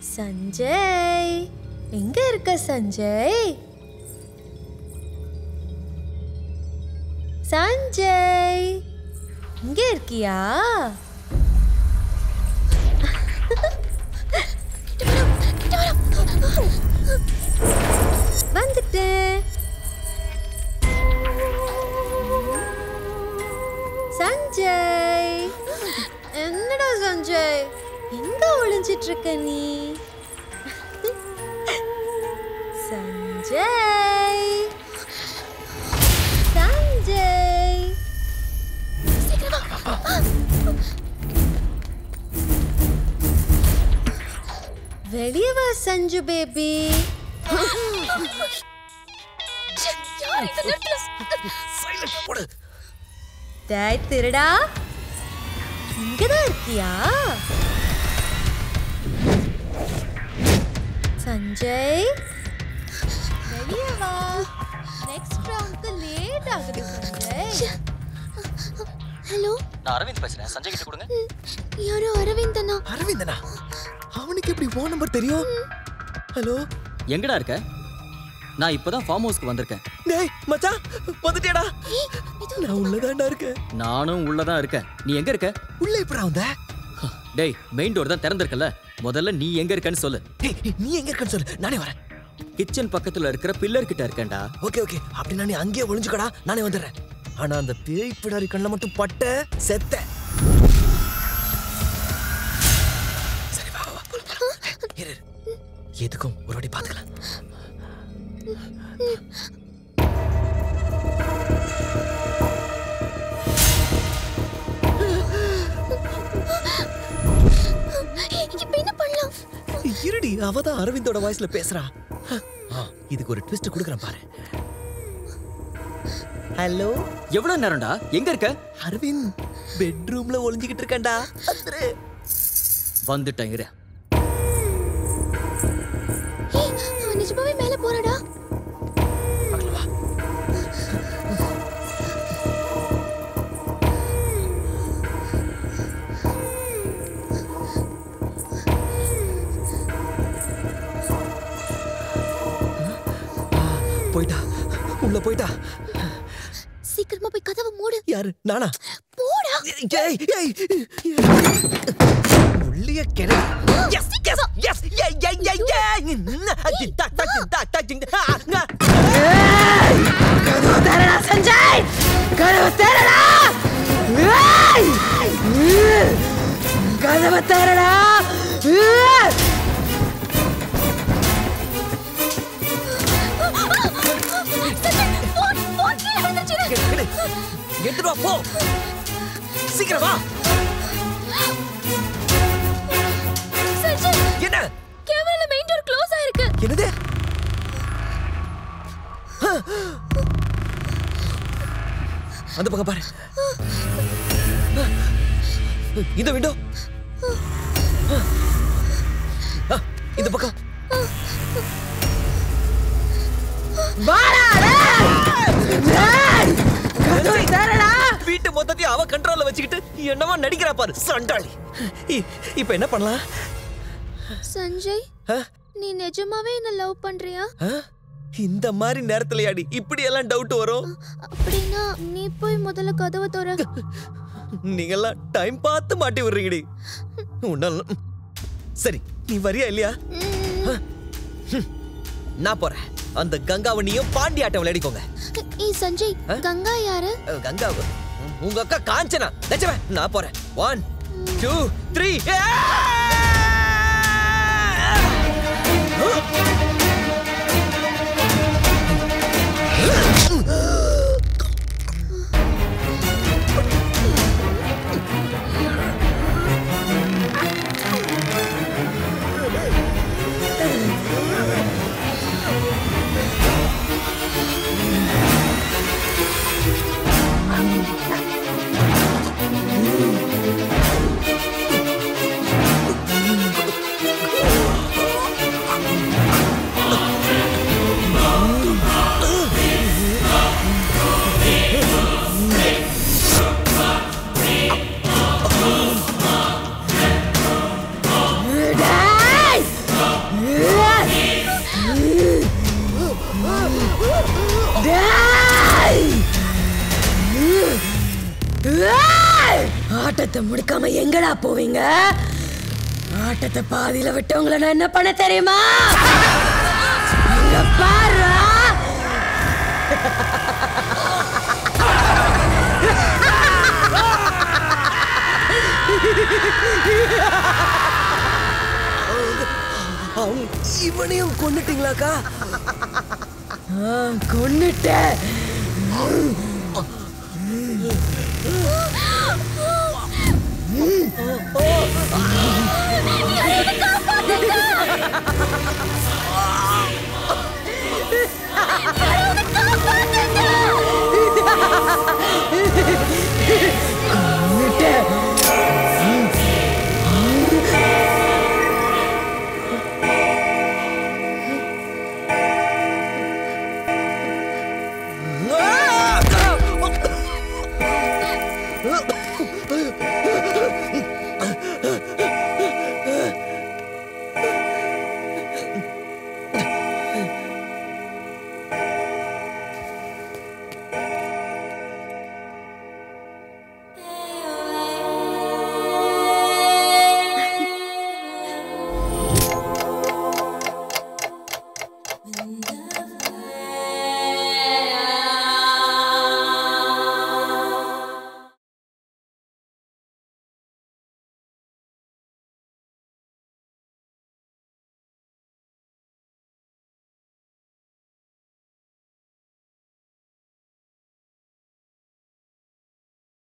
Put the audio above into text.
சஞ்சய் எங்க இருக்க சஞ்சய் சஞ்சய் இங்க இருக்கியா வந்துட்டேன் சஞ்சய் என்னடா சஞ்சய் எங்க ஒளிஞ்சிட்டு இருக்க நீ சஞ்சய் சஞ்சய் வெளியே வா சஞ்சு பேபி சைலண்ட் போடு டேய் திருடா இங்கதான் இருக்கியா சஞ்சய் வெளியே வா நெக்ஸ்ட் ரவுண்ட்க்கு லேட் ஆகுது சஞ்சய் ஹலோ நான் அரவிந்த் பேசுறேன் சஞ்சய் கிட்ட கொடுங்க யாரோ அரவிந்தனா அரவிந்தனா அவனுக்கு எப்படி ஃபோன் நம்பர் தெரியும் ஹலோ எங்கடா இருக்க நான் இப்பதான் ஃபார்ம் ஹவுஸ்க்கு வந்திருக்கேன் டேய் மச்சான் வந்துட்டியாடா நான் உள்ளதாண்டா இருக்கேன் நானும் உள்ளதான் இருக்கேன் நீ எங்க இருக்க உள்ள எப்படா வந்த டேய் மெயின் டோர் தான் திறந்திருக்கல முதல்ல நீ எங்க இருக்கன்னு சொல்லு டேய் நீ எங்க இருக்கன்னு சொல்லு நானே வரேன் கிச்சன் பக்கத்துல இருக்கிற பில்லர் கிட்ட இருக்கேன்டா ஓகே ஓகே அப்படின்னா நீ அங்கேயே ஒளிஞ்சுக்கடா நானே வந்துடுறேன் ஆனா அந்த பேய் பிடாரி கண்ணில் மட்டும் பட்ட செத்த சரி வா வா, வா போலாம். இரு இரு. எதுக்கும் ஒரு வாட்டி பார்த்துக்கலாம் இப்போ என்ன பண்ணலாம் இருடி அவ தான் அரவிந்தோட வாய்ஸ்ல பேசுறா ஆ, இதுக்கு ஒரு ட்விஸ்ட் கொடுக்குறேன் பாரு ஹலோ எவ்வளவு நேரம்டா எங்க இருக்க அரவிந்த் பெட்ரூம்ல ஒளிஞ்சுக்கிட்டு இருக்கேன்டா வந்துரு வந்துட்டேன் இரு ஏய், அவன் நிஜமாவே மேல போறாடா பார்க்கலாம் வா போயிட்டா உள்ள போயிட்டா சீக்கிரமா போய் கதவை மூடு யாரு நானா போடா ஏய் ஏய் உள்ளிய கிளை எஸ் எஸ் எஸ் ஏய் ஏய் ஏய் ஏய் அடி டா டா டா டா டா கதவு தரடா சஞ்சய் கதவு தரடா ஏய்! கதவு தரடா ஏய்! போன் போன் கீழே விழுந்துருச்சு எடுத்துட்டு வா போ சீக்கிரம் வா சஞ்சய் என்ன கேமரால மெயின் டோர் க்ளோஸ் ஆயிருக்கு என்னது அந்த பக்கம் பாரு இந்த விண்டோ இந்த பக்கம் வாடா டேய்! டேய்! கதவு தரடா வீட்டு மொத்தத்தையும் அவ கண்ட்ரோல்ல வச்சுக்கிட்டு என்னவா நடிக்கிறா பாரு சண்டாளி இ- இப்ப என்ன பண்ணலாம் சஞ்சய் ஆ? நீ நிஜமாவே என்ன லவ் பண்றியா ஆ? இந்த மாதிரி நேரத்துலயாடி இப்படி எல்லாம் டவுட் வரும் அப்படின்னா நீ போய் முதல்ல கதவை தோற நீங்கெல்லாம் டைம் பார்த்து மாட்டி விடுறீங்கடி உன்னால சரி நீ வரியா இல்லையா ஹம். நான் போறேன் அந்த கங்காவணியும் பாண்டி ஆட்டம் விளையாடிக்கோங்க ஏய் சஞ்சய் ஆ? கங்கா யாரு அஹ், கங்கா உங்க அக்கா காஞ்சனா நிஜமே நான் போறேன் ஒன் டூ த்ரீ ஆட்டத்தை முடிக்காம எங்கடா போவீங்க ஆட்டத்தை பாதியில விட்டவங்கள நான் என்ன பண்ண தெரியுமா இங்க பாருடா. அவங்க இவனையும் கொன்னுட்டீங்களாக்கா ஆ, கொன்னுட்டேன் யாராவது